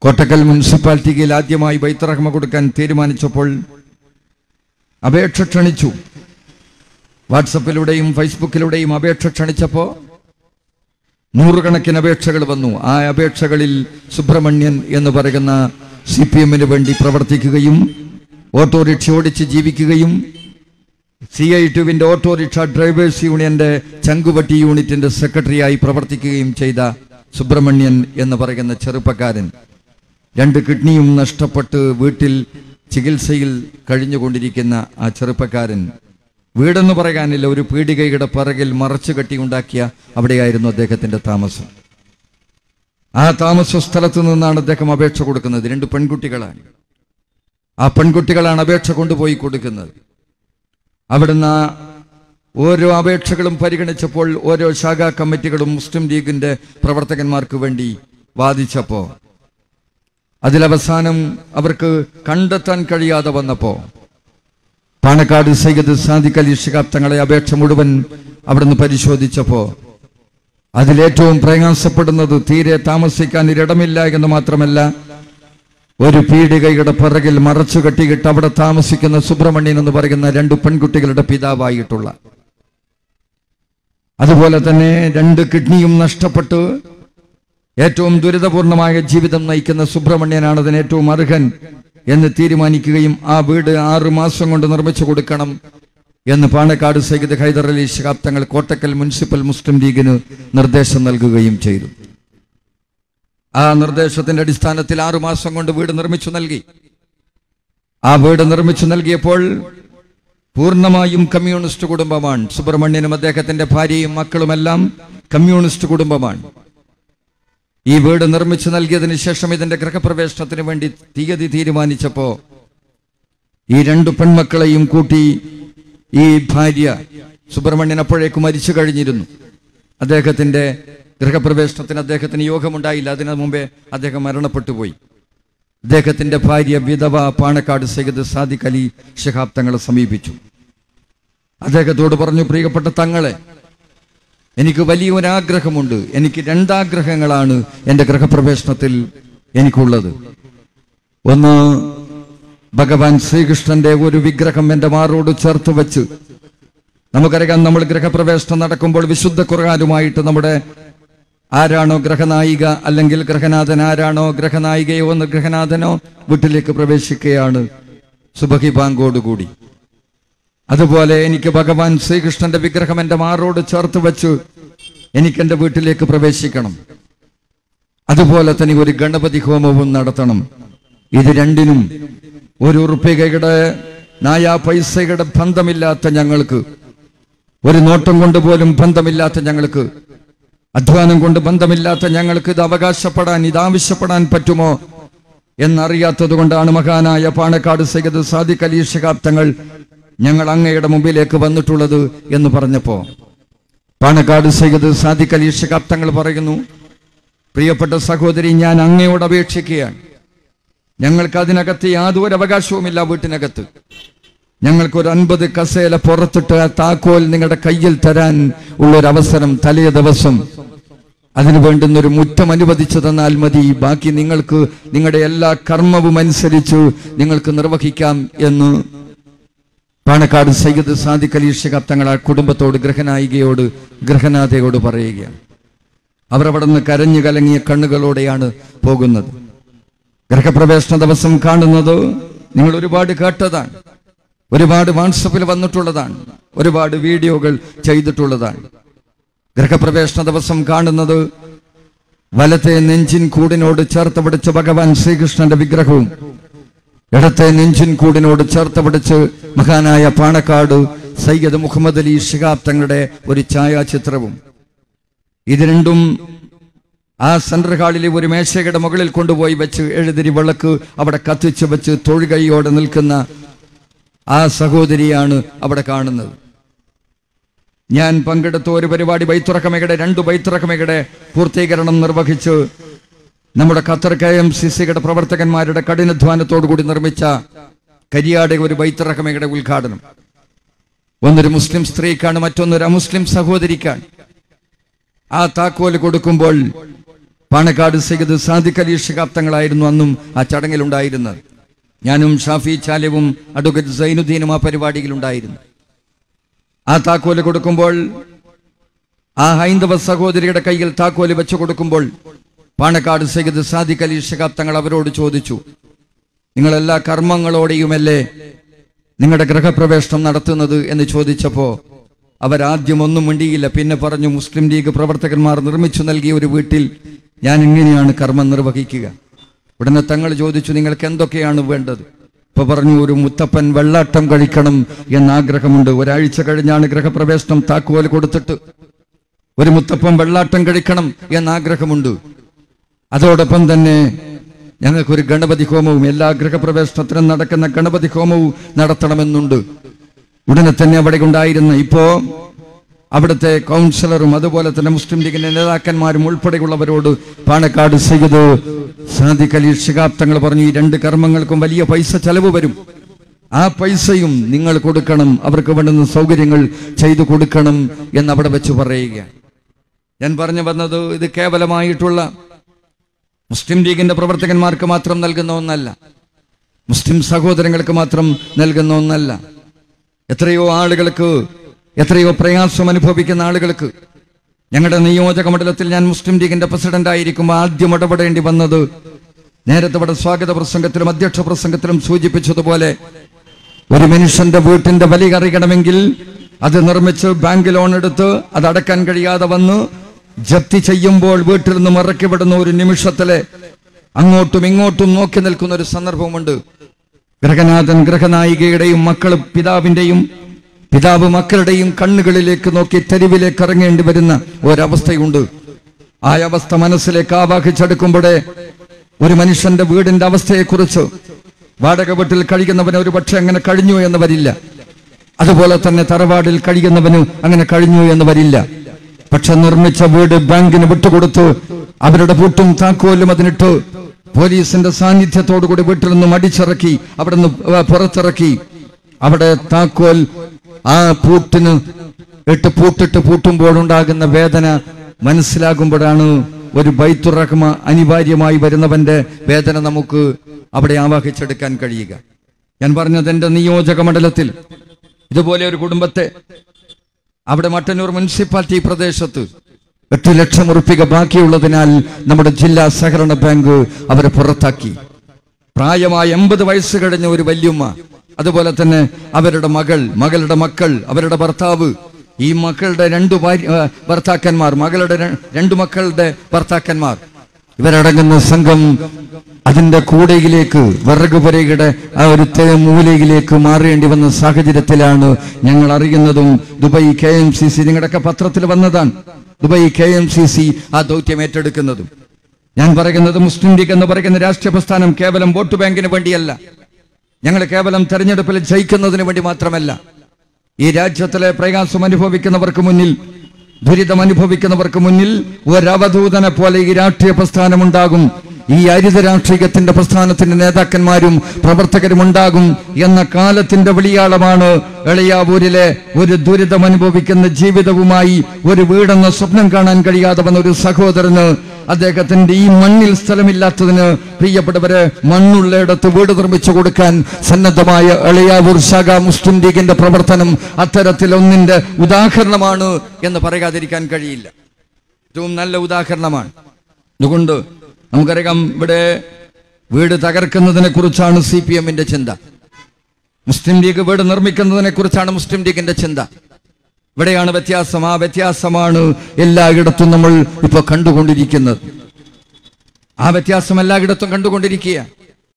കോട്ടക്കൽ മുനിസിപ്പാലിറ്റിയിൽ ആദ്യമായി ബൈത്തറഹ്മ കൊടുക്കാൻ തീരുമാനിച്ചപ്പോൾ അപേക്ഷ ക്ഷണിച്ചു വാട്സപ്പിലൂടെയും ഫേസ്ബുക്കിലൂടെയും അപേക്ഷ ക്ഷണിച്ചപ്പോൾ നൂറുകണക്കിന് അപേക്ഷകൾ വന്നു ആ അപേക്ഷകളിൽ സുബ്രഹ്മണ്യൻ എന്ന് പറയുന്ന സി പി എമ്മിന് വേണ്ടി പ്രവർത്തിക്കുകയും ഓട്ടോറിക്ഷ ഓടിച്ച് ജീവിക്കുകയും സി ഐ ടുവിന്റെ ഓട്ടോറിക്ഷ ഡ്രൈവേഴ്സ് യൂണിയന്റെ ചങ്കുവട്ടി യൂണിറ്റിന്റെ സെക്രട്ടറിയായി പ്രവർത്തിക്കുകയും ചെയ്ത സുബ്രഹ്മണ്യൻ എന്ന് പറയുന്ന ചെറുപ്പക്കാരൻ രണ്ട് കിഡ്നിയും നഷ്ടപ്പെട്ട് വീട്ടിൽ ചികിത്സയിൽ കഴിഞ്ഞുകൊണ്ടിരിക്കുന്ന ആ ചെറുപ്പക്കാരൻ വീടെന്ന് പറയാനില്ല ഒരു പീടികയുടെ പിറകിൽ മറച്ചു കെട്ടി ഉണ്ടാക്കിയ അവിടെയായിരുന്നു അദ്ദേഹത്തിന്റെ താമസം ആ താമസ സ്ഥലത്ത് നിന്നാണ് അദ്ദേഹം അപേക്ഷ കൊടുക്കുന്നത് രണ്ട് പെൺകുട്ടികളാണ് ആ പെൺകുട്ടികളാണ് അപേക്ഷ കൊണ്ടുപോയി കൊടുക്കുന്നത് അവിടുന്ന് ആ ഓരോ അപേക്ഷകളും പരിഗണിച്ചപ്പോൾ ഓരോ ശാഖാ കമ്മിറ്റികളും മുസ്ലിം ലീഗിന്റെ പ്രവർത്തകന്മാർക്ക് വേണ്ടി വാദിച്ചപ്പോ അതിലവസാനം അവർക്ക് കണ്ടെത്താൻ കഴിയാതെ വന്നപ്പോ പാണക്കാട് സയ്യിദ് സാദിഖ് അലി ശിഹാബ് തങ്ങളെ അപേക്ഷ മുഴുവൻ അവിടുന്ന് പരിശോധിച്ചപ്പോ അതിലേറ്റവും പ്രയാസപ്പെടുന്നത് തീരെ താമസിക്കാൻ ഒരിടമില്ല എന്ന് മാത്രമല്ല ഒരു പീഡികയുടെ പിറകിൽ മറച്ചു കെട്ടിയിട്ട് അവിടെ താമസിക്കുന്ന സുബ്രഹ്മണ്യൻ എന്ന് പറയുന്ന രണ്ട് പെൺകുട്ടികളുടെ പിതാവായിട്ടുള്ള അതുപോലെ തന്നെ രണ്ട് കിഡ്നിയും നഷ്ടപ്പെട്ട് ഏറ്റവും ദുരിതപൂർണമായ ജീവിതം നയിക്കുന്ന സുബ്രഹ്മണ്യനാണ് അതിന് ഏറ്റവും അർഹൻ എന്ന് തീരുമാനിക്കുകയും ആ വീട് ആറു മാസം കൊണ്ട് നിർമ്മിച്ചു കൊടുക്കണം എന്ന് പാണക്കാട് സയ്യിദ് ഹൈദർ അലി ശിഹാബ് തങ്ങൾ കോട്ടക്കൽ മുനിസിപ്പൽ മുസ്ലിം ലീഗിന് നിർദ്ദേശം നൽകുകയും ചെയ്തു ആ നിർദ്ദേശത്തിന്റെ അടിസ്ഥാനത്തിൽ ആറു മാസം കൊണ്ട് വീട് നിർമ്മിച്ചു നൽകി ആ വീട് നിർമ്മിച്ചു നൽകിയപ്പോൾ പൂർണ്ണമായും കമ്മ്യൂണിസ്റ്റ് കുടുംബമാണ് സുബ്രഹ്മണ്യനും അദ്ദേഹത്തിന്റെ ഭാര്യയും മക്കളുമെല്ലാം കമ്മ്യൂണിസ്റ്റ് കുടുംബമാണ് ഈ വീട് നിർമ്മിച്ചു നൽകിയതിന് ശേഷം ഇതിന്റെ ഗൃഹപ്രവേശനത്തിന് വേണ്ടി തീയതി തീരുമാനിച്ചപ്പോ ഈ രണ്ടു പെൺമക്കളെയും കൂട്ടി ഈ ഭാര്യ സുബ്രഹ്മണ്യൻ അപ്പോഴേക്ക് മരിച്ചു കഴിഞ്ഞിരുന്നു അദ്ദേഹത്തിന്റെ ഗൃഹപ്രവേശനത്തിന് അദ്ദേഹത്തിന് യോഗമുണ്ടായില്ല അതിനു മുമ്പേ അദ്ദേഹം മരണപ്പെട്ടു പോയി അദ്ദേഹത്തിന്റെ ഭാര്യ വിധവ പാണക്കാട് സയ്യിദ് സാദിഖ് അലി ഷിഹാബ് തങ്ങളെ സമീപിച്ചു അദ്ദേഹത്തോട് പറഞ്ഞു പ്രിയപ്പെട്ട തങ്ങളെ എനിക്ക് വലിയ ഒരാഗ്രഹമുണ്ട് എനിക്ക് രണ്ടാഗ്രഹങ്ങളാണ് എൻ്റെ ഗൃഹപ്രവേശനത്തിൽ എനിക്കുള്ളത് ഒന്ന് ഭഗവാൻ ശ്രീകൃഷ്ണന്റെ ഒരു വിഗ്രഹം എൻ്റെ മാറോട് ചേർത്ത് വെച്ച് നമുക്കറിയാം നമ്മൾ ഗൃഹപ്രവേശനം നടക്കുമ്പോൾ വിശുദ്ധ ഖുർആാനുമായിട്ട് നമ്മുടെ ആരാണോ ഗ്രഹനായിക അല്ലെങ്കിൽ ഗ്രഹനാഥൻ ആരാണോ ഗ്രഹനായികയോ എന്ന് ഗ്രഹനാഥനോ വീട്ടിലേക്ക് പ്രവേശിക്കുകയാണ് സുബഹി ബാങ്കോടുകൂടി അതുപോലെ എനിക്ക് ഭഗവാൻ ശ്രീകൃഷ്ണന്റെ വിഗ്രഹം എൻ്റെ മാറോട് ചേർത്ത് വെച്ച് എനിക്ക് എൻ്റെ വീട്ടിലേക്ക് പ്രവേശിക്കണം അതുപോലെ തന്നെ ഒരു ഗണപതി ഹോമവും നടത്തണം ഇത് രണ്ടിനും ഒരു ഉറുപ്പികയുടെ നായാ പൈസയുടെ ബന്ധമില്ലാത്ത ഞങ്ങൾക്ക് ഒരു നോട്ടം കൊണ്ട് പോലും ബന്ധമില്ലാത്ത ഞങ്ങൾക്ക് അധ്വാനം കൊണ്ട് ബന്ധമില്ലാത്ത ഞങ്ങൾക്ക് ഇത് അവകാശപ്പെടാൻ ഇത് ആവശ്യപ്പെടാൻ പറ്റുമോ എന്നറിയാത്തത് കൊണ്ടാണ് മഹാനായ പാണക്കാട് സയ്യിദ് സാദിഖ് അലി ശിഹാബ് തങ്ങൾ ഞങ്ങൾ അങ്ങയുടെ മുമ്പിലേക്ക് വന്നിട്ടുള്ളത് എന്ന് പറഞ്ഞപ്പോ പാണക്കാട് സയ്യിദ് സാദിഖ് അലി ശിഹാബ് തങ്ങൾ പറയുന്നു പ്രിയപ്പെട്ട സഹോദരി ഞാൻ അങ്ങയോട് അപേക്ഷിക്കുകയാണ് ഞങ്ങൾക്ക് അതിനകത്ത് യാതൊരു അവകാശവുമില്ല വീട്ടിനകത്ത് ഞങ്ങൾക്ക് ഒരു അൻപത് കസേല പുറത്തിട്ട് ആ താക്കോൽ നിങ്ങളുടെ കയ്യിൽ തരാൻ ഉള്ളൊരു അവസരം തലേ ദിവസം അതിനു വേണ്ടുന്ന ഒരു മുറ്റം അനുവദിച്ചു തന്നാൽ മതി ബാക്കി നിങ്ങൾക്ക് നിങ്ങളുടെ എല്ലാ കർമ്മവും അനുസരിച്ച് നിങ്ങൾക്ക് നിർവഹിക്കാം എന്ന് പാണക്കാട് സയ്യിദ് സാദിഖ് അലി ശിഹാബ് തങ്ങൾ ആ കുടുംബത്തോട് ഗൃഹനായികയോട് ഗൃഹനാഥയോട് പറയുകയാണ് അവർ അവിടെ നിന്ന് കരഞ്ഞു കലങ്ങിയ കണ്ണുകളോടെയാണ് പോകുന്നത് ഗൃഹപ്രവേശന ദിവസം കാണുന്നത് നിങ്ങൾ ഒരുപാട് കേട്ടതാണ് ഒരുപാട് വാട്സപ്പിൽ വന്നിട്ടുള്ളതാണ് ഒരുപാട് വീഡിയോകൾ ചെയ്തിട്ടുള്ളതാണ് ഗൃഹപ്രവേശന ദിവസം കാണുന്നത് വലത്തെ നെഞ്ചിൻ കൂടിനോട് ചേർത്ത് പിടിച്ച ഭഗവാൻ ശ്രീകൃഷ്ണന്റെ വിഗ്രഹവും ഇടത്തെ നെഞ്ചിൻ കൂടിനോട് ചേർത്ത് പിടിച്ച് മഹാനായ പാണക്കാട് സയ്യദ് മുഹമ്മദ് അലി ഷിഹാബ് തങ്ങളുടെ ഒരു ഛായാചിത്രവും ഇത് രണ്ടും ആ സെൻട്രൽ ഹാളിലെ ഒരു മേശയുടെ മുകളിൽ കൊണ്ടുപോയി വെച്ച് എഴുതിരി വിളക്ക് അവിടെ കത്തിച്ച് വെച്ച് തൊഴുകൈയോടെ നിൽക്കുന്ന ആ സഹോദരിയാണ് അവിടെ കാണുന്നത് ഞാൻ പങ്കെടുത്ത ഒരു പരിപാടി ബൈത്തുറക്കമയുടെ രണ്ട് ബൈത്തുറക്കമയുടെ പൂർത്തീകരണം നിർവഹിച്ച് നമ്മുടെ ഖത്തർ കെ എം സി സിയുടെ പ്രവർത്തകന്മാരുടെ കഠിനാധ്വാനത്തോടു കൂടി നിർമ്മിച്ച കരിയാടെ ഒരു ബൈത്തുറക്കമയുടെ ഉദ്ഘാടനം ഒന്നൊരു മുസ്ലിം സ്ത്രീക്കാണ് മറ്റൊന്നൊരു അമുസ്ലിം സഹോദരിക്കാണ് ആ താക്കോൽ കൊടുക്കുമ്പോൾ പാണക്കാട് സയ്യിദ് സാദിഖ് അലി ഷിഹാബ് തങ്ങളായിരുന്നു അന്നും ആ ചടങ്ങിലുണ്ടായിരുന്നത് ഞാനും ഷാഫി ചാലവും അഡ്വക്കേറ്റ് സൈനുദ്ദീനും ആ പരിപാടിയിലുണ്ടായിരുന്നു ആ താക്കോല് കൊടുക്കുമ്പോൾ ആ ഹൈന്ദവ സഹോദരിയുടെ കയ്യിൽ താക്കോല് വെച്ചു കൊടുക്കുമ്പോൾ പാണക്കാട് സയ്യിദ് സാദിഖ് അലി ഷിഹാബ് തങ്ങൾ അവരോട് ചോദിച്ചു നിങ്ങളെല്ലാ കർമ്മങ്ങളോടെയുമല്ലേ നിങ്ങളുടെ ഗൃഹപ്രവേശനം നടത്തുന്നത് എന്ന് ചോദിച്ചപ്പോ അവരാദ്യം ഒന്നും മിണ്ടിയില്ല പിന്നെ പറഞ്ഞു മുസ്ലിം ലീഗ് പ്രവർത്തകന്മാർ നിർമ്മിച്ചു നൽകിയ ഒരു വീട്ടിൽ ഞാൻ എങ്ങനെയാണ് കർമ്മം നിർവഹിക്കുക ഉടനെ തങ്ങൾ ചോദിച്ചു നിങ്ങൾക്ക് എന്തൊക്കെയാണ് വേണ്ടത് ഇപ്പൊ പറഞ്ഞു ഒരു മുത്തപ്പൻ വെള്ളാട്ടം കഴിക്കണം എന്ന ആഗ്രഹമുണ്ട് ഒരാഴ്ച കഴിഞ്ഞാണ് ഗൃഹപ്രവേശനം താക്കോൽ കൊടുത്തിട്ട് ഒരു മുത്തപ്പൻ വെള്ളാട്ടം കഴിക്കണം എന്ന ആഗ്രഹമുണ്ട് അതോടൊപ്പം തന്നെ ഞങ്ങൾക്കൊരു ഗണപതി ഹോമവും എല്ലാ ഗൃഹപ്രവേശനത്തിനും നടക്കുന്ന ഗണപതി ഹോമവും നടത്തണമെന്നുണ്ട് ഉടനെ തന്നെ അവിടെ ഉണ്ടായിരുന്ന ഇപ്പോ അവിടുത്തെ കൗൺസിലറും അതുപോലെ തന്നെ മുസ്ലിം ലീഗിന്റെ നേതാക്കന്മാരും ഉൾപ്പെടെയുള്ളവരോട് പാണക്കാട് സയ്യിദ് സാദിഖ് അലി ഷിഹാബ് തങ്ങൾ പറഞ്ഞു ഈ രണ്ട് കർമ്മങ്ങൾക്കും വലിയ പൈസ ചെലവ് വരും ആ പൈസയും നിങ്ങൾ കൊടുക്കണം അവർക്ക് വേണ്ടുന്ന സൗകര്യങ്ങൾ ചെയ്തു കൊടുക്കണം എന്ന് അവിടെ വെച്ച് പറയുക ഞാൻ പറഞ്ഞു വന്നത് ഇത് കേവലമായിട്ടുള്ള മുസ്ലിം ലീഗിന്റെ പ്രവർത്തകന്മാർക്ക് മാത്രം നൽകുന്ന ഒന്നല്ല മുസ്ലിം സഹോദരങ്ങൾക്ക് മാത്രം നൽകുന്ന ഒന്നല്ല എത്രയോ ആളുകൾക്ക് എത്രയോ പ്രയാസം അനുഭവിക്കുന്ന ആളുകൾക്ക് ഞങ്ങളുടെ നിയോജക മണ്ഡലത്തിൽ ഞാൻ മുസ്ലിം ലീഗിന്റെ പ്രസിഡന്റ് ആയിരിക്കുമ്പോൾ ആദ്യം ഇടപെടേണ്ടി വന്നത് നേരത്തെ ഇവിടെ സ്വാഗത പ്രസംഗത്തിലും അധ്യക്ഷ പ്രസംഗത്തിലും സൂചിപ്പിച്ചതുപോലെ ഒരു മനുഷ്യന്റെ വീട്ടിന്റെ വലി അറിയണമെങ്കിൽ അത് നിർമ്മിച്ച് ബാങ്ക് ലോൺ എടുത്ത് അത് അടക്കാൻ കഴിയാതെ വന്ന് ജപ്തി ചെയ്യുമ്പോൾ വീട്ടിൽ നിന്നും ഇറക്കി വിടുന്ന ഒരു നിമിഷത്തിലെ അങ്ങോട്ടും ഇങ്ങോട്ടും നോക്കി നിൽക്കുന്ന ഒരു സന്ദർഭമുണ്ട് ഗ്രഹനാഥൻ ഗ്രഹനായികയുടെയും മക്കൾ പിതാവിന്റെയും പിതാവ് മക്കളുടെയും കണ്ണുകളിലേക്ക് നോക്കി തെരുവിലേക്ക് ഇറങ്ങേണ്ടി വരുന്ന ഒരവസ്ഥയുണ്ട് ആ അവസ്ഥ മനസ്സിലേക്ക് ആവാഹിച്ചെടുക്കുമ്പോഴേ ഒരു മനുഷ്യന്റെ വീടിന്റെ അവസ്ഥയെക്കുറിച്ച് വാടക വീട്ടിൽ കഴിയുന്നവന് ഒരു പക്ഷെ അങ്ങനെ കഴിഞ്ഞു എന്ന് വരില്ല അതുപോലെ തന്നെ തറവാടിൽ കഴിയുന്നവന് അങ്ങനെ കഴിഞ്ഞു എന്ന് വരില്ല പക്ഷെ നിർമ്മിച്ച വീട് ബാങ്കിന് വിട്ടുകൊടുത്ത് അവരുടെ പൂട്ടും താക്കോലും അതിനിട്ട് പോലീസിന്റെ സാന്നിധ്യത്തോടു കൂടി വീട്ടിൽ നിന്നും അടിച്ചിറക്കി അവിടെ നിന്ന് പുറത്തിറക്കി അവിടെ താക്കോൽ ആ പൂട്ടിന് ഇട്ട് പൂട്ടിട്ട് പൂട്ടുമ്പോഴുണ്ടാകുന്ന വേദന മനസ്സിലാകുമ്പോഴാണ് ഒരു ബൈത്തുറഹ്മ അനിവാര്യമായി വരുന്നവന്റെ വേദന നമുക്ക് അവിടെ ആവാഹിച്ചെടുക്കാൻ കഴിയുക ഞാൻ പറഞ്ഞത് എന്റെ നിയോജക മണ്ഡലത്തിൽ ഇതുപോലെ ഒരു കുടുംബത്തെ അവിടെ മട്ടന്നൂർ മുനിസിപ്പാലിറ്റി പ്രദേശത്ത് എട്ട് ലക്ഷം ഉറുപ്പിക ബാക്കിയുള്ളതിനാൽ നമ്മുടെ ജില്ലാ സഹകരണ ബാങ്ക് അവരെ പുറത്താക്കി പ്രായമായ എൺപത് വയസ്സ് കഴിഞ്ഞ ഒരു വല്യമ്മ അതുപോലെ തന്നെ അവരുടെ മകൾ മകളുടെ മക്കൾ അവരുടെ ഭർത്താവ് ഈ മക്കളുടെ രണ്ടു ഭാര്യ ആ, ഭർത്താക്കന്മാർ മകളുടെ ര- രണ്ടു മക്കളുടെ ഭർത്താക്കന്മാർ ഇവരടങ്ങുന്ന സംഘം അതിന്റെ കൂടയിലേക്ക് വിറക് പുരയുടെ ആ ഒരു തേ മൂലയിലേക്ക് മാറേണ്ടി വന്ന സാഹചര്യത്തിലാണ് ഞങ്ങൾ അറിയുന്നതും Dubai K M C C നിങ്ങളുടെയൊക്കെ പത്രത്തിൽ വന്നതാണ് Dubai K M C C ആ ദൗത്യം ഏറ്റെടുക്കുന്നതും ഞാൻ പറയുന്നത് മുസ്ലിം ലീഗ് എന്ന് പറയുന്ന രാഷ്ട്രീയ പ്രസ്ഥാനം കേവലം വോട്ട് ബാങ്കിന് വേണ്ടിയല്ല ഞങ്ങൾ കേവലം തെരഞ്ഞെടുപ്പിൽ ജയിക്കുന്നതിന് വേണ്ടി മാത്രമല്ല ഈ രാജ്യത്തിലെ പ്രയാസം അനുഭവിക്കുന്നവർക്ക് മുന്നിൽ ദുരിതം അനുഭവിക്കുന്നവർക്ക് മുന്നിൽ ഒരവധൂതനെ പോലെ ഈ രാഷ്ട്രീയ പ്രസ്ഥാനം ഉണ്ടാകും ഈ ഹരിത രാഷ്ട്രീയത്തിന്റെ പ്രസ്ഥാനത്തിന്റെ നേതാക്കന്മാരും പ്രവർത്തകരും ഉണ്ടാകും എന്ന കാലത്തിന്റെ വിളിയാളമാണ് എളിയാവൂരിലെ ഒരു ദുരിതം അനുഭവിക്കുന്ന ജീവിതവുമായി ഒരു വീടെന്ന സ്വപ്നം കാണാൻ കഴിയാതെ വന്ന ഒരു സഹോദരന് അദ്ദേഹത്തിന്റെ ഈ മണ്ണിൽ സ്ഥലമില്ലാത്തതിന് പ്രിയപ്പെട്ടവരെ മണ്ണുള്ളയിടത്ത് വീട് നിർമ്മിച്ചു കൊടുക്കാൻ സന്നദ്ധമായ എളിയാവൂർ ശാഖ മുസ്ലിം ലീഗിന്റെ പ്രവർത്തനം അത്തരത്തിൽ ഒന്നിന്റെ ഉദാഹരണമാണ് എന്ന് പറയാതിരിക്കാൻ കഴിയില്ല ഏറ്റവും നല്ല ഉദാഹരണമാണ് അതുകൊണ്ട് നമുക്കറിയാം ഇവിടെ വീട് തകർക്കുന്നതിനെ കുറിച്ചാണ് സി പി എമ്മിന്റെ ചിന്ത മുസ്ലിം ലീഗ് വീട് നിർമ്മിക്കുന്നതിനെ കുറിച്ചാണ് മുസ്ലിം ലീഗിന്റെ ചിന്ത ഇവിടെയാണ് വ്യത്യാസം ആ വ്യത്യാസമാണ് എല്ലായിടത്തും നമ്മൾ ഇപ്പൊ കണ്ടുകൊണ്ടിരിക്കുന്നത് ആ വ്യത്യാസം എല്ലായിടത്തും കണ്ടുകൊണ്ടിരിക്കുക